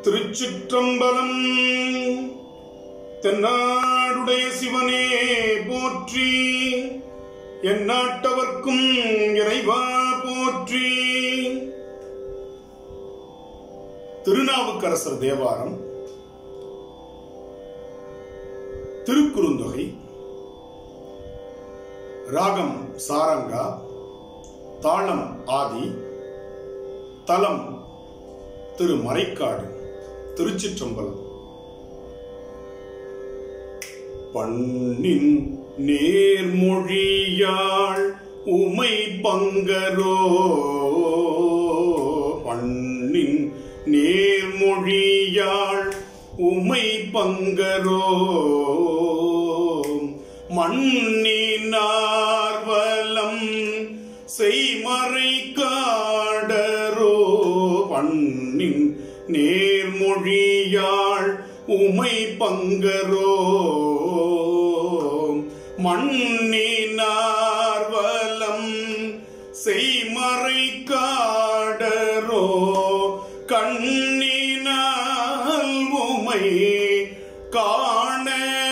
திருச்சிற்றம்பலம் தென்னாடுடைய சிவனே போற்றி எந்நாட்டவர்க்கும் இறைவா போற்றி திருநாவுக்கரசர் தேவாரம் திருக்குறுந்தொகை ராகம் சாரங்கா தாளம் ஆதி தலம் திரு மறைக்காடு திருச்சிற்றம்பலம் பண்ணின் நேர்மொழியாள் உமை பங்கரோ பண்ணின் நேர்மொழியாள் உமை பங்கரோ மண்ணினார்வலம் செய்மறை காடரோ பண்ணின் நேர்மொழியாள் உமை பங்கரோ மண்ணினார்வலம் செய்மறை காடரோ கண்ணினால் உமை காண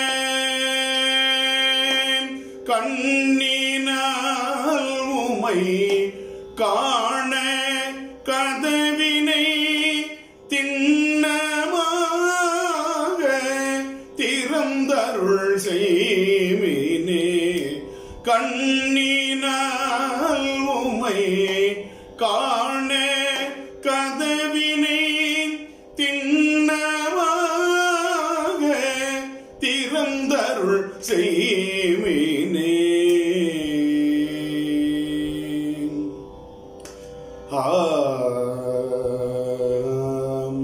கண்ணினால் உமை காண கதவினை திண்ணமாக திறந்தருள் செய்வினே கண்ணினால் உமை காண கதவினை திண்ணமாக திறந்தருள் செய்வினே ஆம்.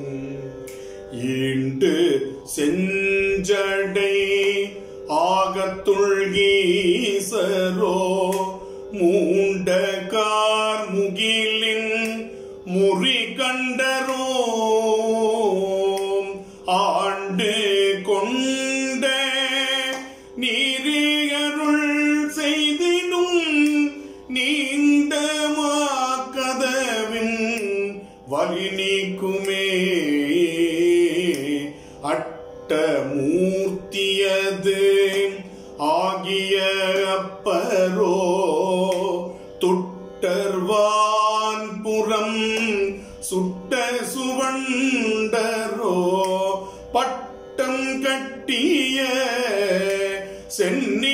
ஈண்டு செஞ்சடை ஆகத்துள்கீசரோ மூண்ட கார் முகிலின் முறி கண்டரோ ஆண்டு கொண்ட நீரியருள் செய்தினும் நீண்டமா கதவின் வலி நீக்குமே அட்டமூர்த்தியது ஆகிய அப்பரோ துட்டர்வான் புறம் சுட்ட சுவண்டரோ பட்டம் கட்டிய சென்னி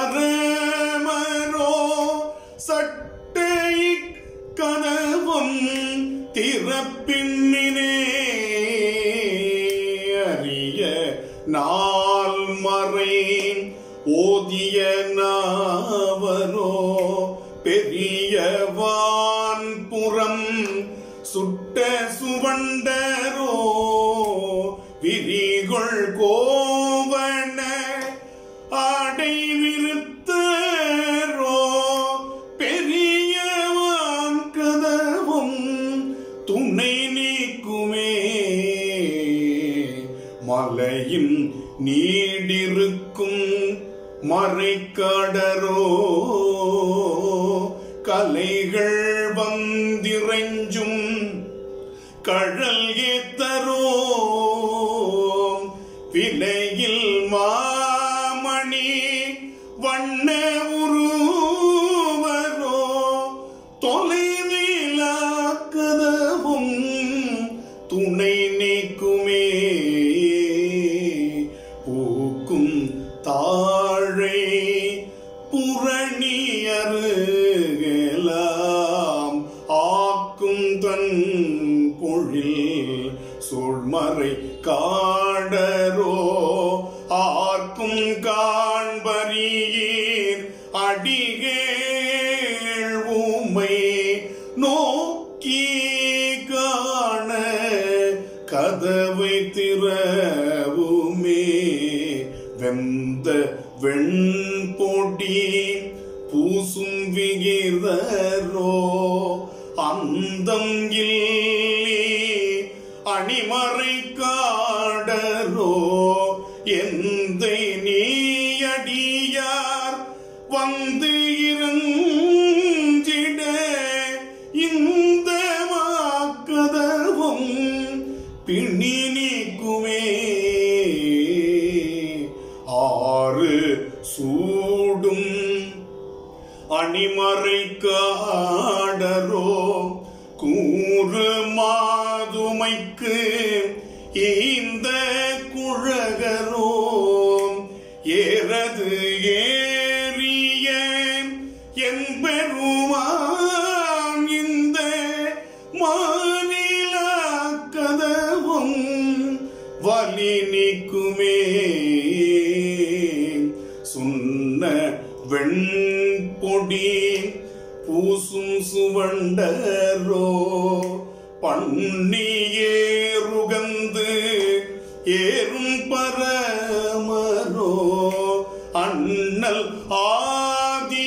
பரமரோ சட்டை கதவும் திறப்பின்னினே அறிய நாள் மறை ஓதிய நாவரோ பெரியவான் புறம் சுட்ட சுவண்டரோ விரிகொள் கோவண ஆடை விருத்தரோ பெரியவான் கதவும் துணை நீக்குமே மலையின் நீடிருக்கும் மறைக்கடரோ கலைகள் வந்திரைஞ்சும் கழல் ஏத்தரோ விலையில் மாமணி வண்ண உருவரோ தொலைவிலாக்கதவும் துணை நீக்குமே பூக்கும் தாழை புறணியருகலாம் ஆக்கும் தன் பொழில் சூழ்மறை காடரோ ஆர்க்கும் காண்பரியீர் அடிகேள் உமை நோக்கி காண கதவை திறவுமே வெந்த வெண்பொடி பூசும் விகிதரோ அந்தம் இல்லி அணிமறை காடரோ எந்த நீயடியார் வந்து இருஞ்சிட இந்த வாக்கதவும் பிணி நீக்குமே ஆறு சூடும் அணிமறை காடரோ கூறு மாதுமைக்கு இந்த குழகரோ ஏறது ஏறிய என் பெருமான் இந்த மாநில கதவும் வலி நீக்குமே சுண்ண வெண்பொடி பூசும் சுவண்டரோ பண்ணியேருகந்து ஏறும் பரமரோ அண்ணல் ஆதி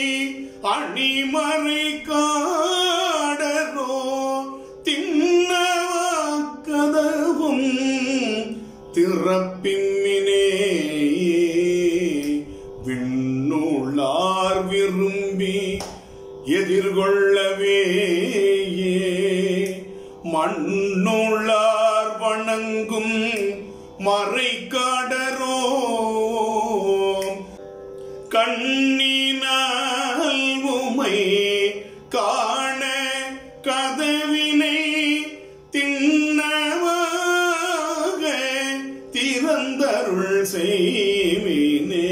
அணிமறை காடரோ தின்னவாக்கதவும் திறப்பின்மினே விண்ணுளார் விரும்பி எதிர்கொள்ளவே மண்ணுளார் வணங்கும் மறைக்காடரோ கண்ணினால் உமை காண கதவினை திண்ணமாக திறந்தருள் செய்மினே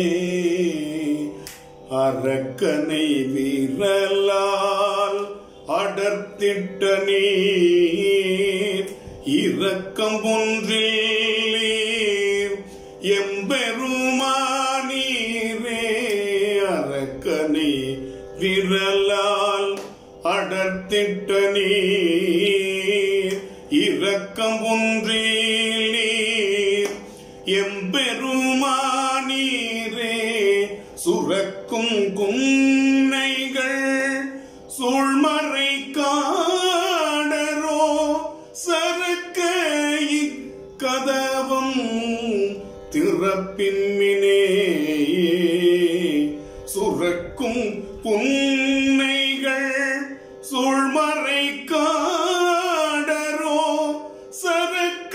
அரக்கனை விரலால் அடர்த்திட்ட நீர் இரக்கம் ஒன்றில் எம்பெருமானீரே அரக்கனை விரலால் அடர்த்திட்ட நீர் இரக்கம் ஒன்றில் எம்பெருமானீரே சுரக்கும் குன்னைகள் சூழ்மறை காடரோ சரக்க கதவம் திறப்பின்மினே சுரக்கும் புன்னைகள் சூழ்மறை காடரோ சரக்க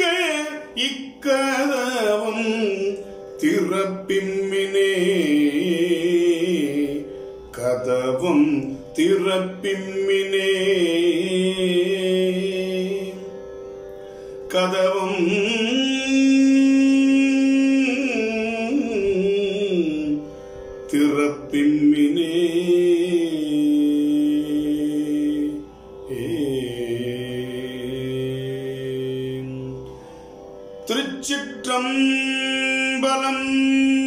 இக்கதவம் திறப்பிம்மினே கதவும் திறப்பிம்மினே கதவும் திறப்பிம்மினே திருச்சிற்றம்பலம்